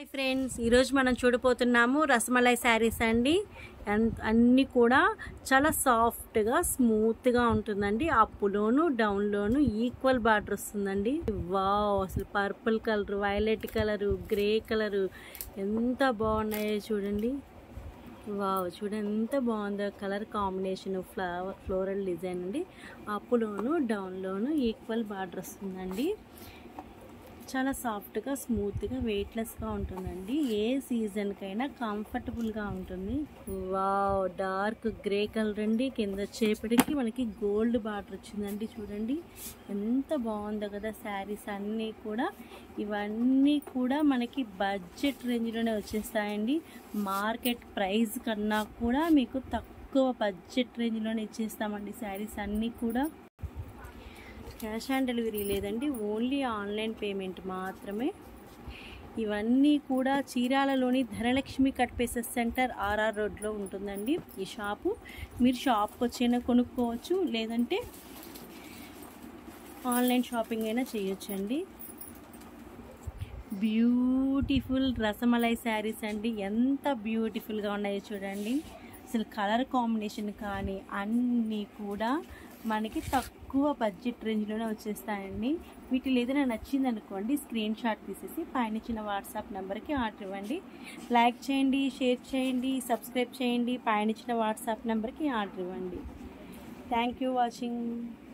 hi friends ఈరోజు మనం చూడబోతున్నాము రసమలై శారీస్ అండి అన్- అన్నీ కూడా చాలా సాఫ్ట్గా స్మూత్గా ఉంటుందండి అప్పులోను డౌన్లోను ఈక్వల్ బార్డర్ వస్తుందండి వావ్ అసలు purple colour violet colour grey colour ఎంత బాగున్నాయో చూడండి వావ్ చూడండి ఎంత బాగుందో colour combination flower floral design అండి అప్పులోను డౌన్లోను ఈక్వల్ బార్డర్ వస్తుందండి చాలా సాఫ్ట్గా స్మూత్గా వెయిట్లెస్గా ఉంటుందండి ఏ సీజన్కైనా కంఫర్టబుల్గా ఉంటుంది వావ్ డార్క్ గ్రే కలర్ అండి కింద చేపటికి మనకి గోల్డ్ బార్డర్ వచ్చిందండి చూడండి ఎంత బాగుందో కదా శారీస్ అన్నీ కూడా ఇవన్నీ కూడా మనకి బడ్జెట్ రేంజ్లోనే వచ్చేస్తాయండి మార్కెట్ ప్రైస్ కన్నా కూడా మీకు తక్కువ బడ్జెట్ రేంజ్లోనే ఇచ్చేస్తామండి శారీస్ అన్నీ కూడా క్యాష్ ఆన్ డెలివరీ లేదండి ఓన్లీ ఆన్లైన్ పేమెంట్ మాత్రమే ఇవన్నీ కూడా చీరాలలోని Dhanalakshmi cut pieces centre RR రోడ్లో ఉంటుందండి ఈ షాపు మీరు షాప్కి వచ్చైనా కొనుక్కోవచ్చు లేదంటే ఆన్లైన్ షాపింగ్ అయినా చేయొచ్చండి బ్యూటిఫుల్ రసమలై శారీస్ అండి ఎంత బ్యూటిఫుల్గా ఉన్నాయో చూడండి అసలు కలర్ కాంబినేషన్ కానీ అన్నీ కూడా మనకి తక్కువ బడ్జెట్ రేంజ్లోనే వచ్చేస్తాయండి వీటిలో ఏదైనా నచ్చింది అనుకోండి స్క్రీన్ షాట్ తీసేసి పైన ఇచ్చిన వాట్సాప్ నెంబర్కి ఆర్డర్ ఇవ్వండి లైక్ చేయండి షేర్ చేయండి సబ్స్క్రైబ్ చేయండి పైన ఇచ్చిన వాట్సాప్ నెంబర్కి ఆర్డర్ ఇవ్వండి థ్యాంక్ యూ వాచింగ్